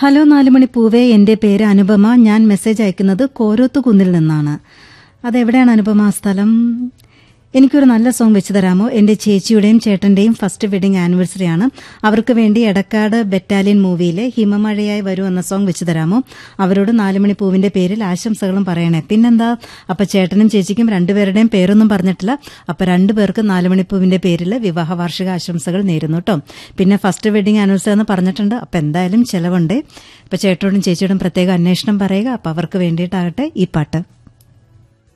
hello നാലുമണി പൂവേ എന്റെ പേര് അനുപമ ഞാൻ മെസ്സേജ് അയക്കുന്നത് കോരോത്തുകുന്നിൽ നിന്നാണ് അതെവിടെയാണ് അനുപമ ആ സ്ഥലം എനിക്കൊരു നല്ല സോങ് വെച്ച് തരാമോ എന്റെ ചേച്ചിയുടെയും ചേട്ടന്റെയും ഫസ്റ്റ് വെഡിങ് ആനിവേഴ്സറി ആണ് അവർക്ക് വേണ്ടി എടക്കാട് ബറ്റാലിയൻ മൂവിയിലെ ഹിമമഴയായി വരൂ എന്ന സോങ് വെച്ച് തരാമോ അവരോട് നാലുമണി പൂവിന്റെ പേരിൽ ആശംസകളും പറയണേ പിന്നെന്താ അപ്പൊ ചേട്ടനും ചേച്ചിക്കും രണ്ടുപേരുടെയും പേരൊന്നും പറഞ്ഞിട്ടില്ല അപ്പൊ രണ്ടുപേർക്ക് നാലുമണി പൂവിന്റെ പേരിൽ വിവാഹ വാർഷിക ആശംസകൾ നേരുന്നു കേട്ടോ പിന്നെ ഫസ്റ്റ് വെഡിങ് ആനിവേഴ്സറി എന്ന് പറഞ്ഞിട്ടുണ്ട് അപ്പൊ എന്തായാലും ചെലവുണ്ട് അപ്പൊ ചേട്ടനോടും ചേച്ചിയോടും പ്രത്യേക അന്വേഷണം പറയുക അപ്പൊ അവർക്ക് വേണ്ടിയിട്ടാകട്ടെ ഈ പാട്ട്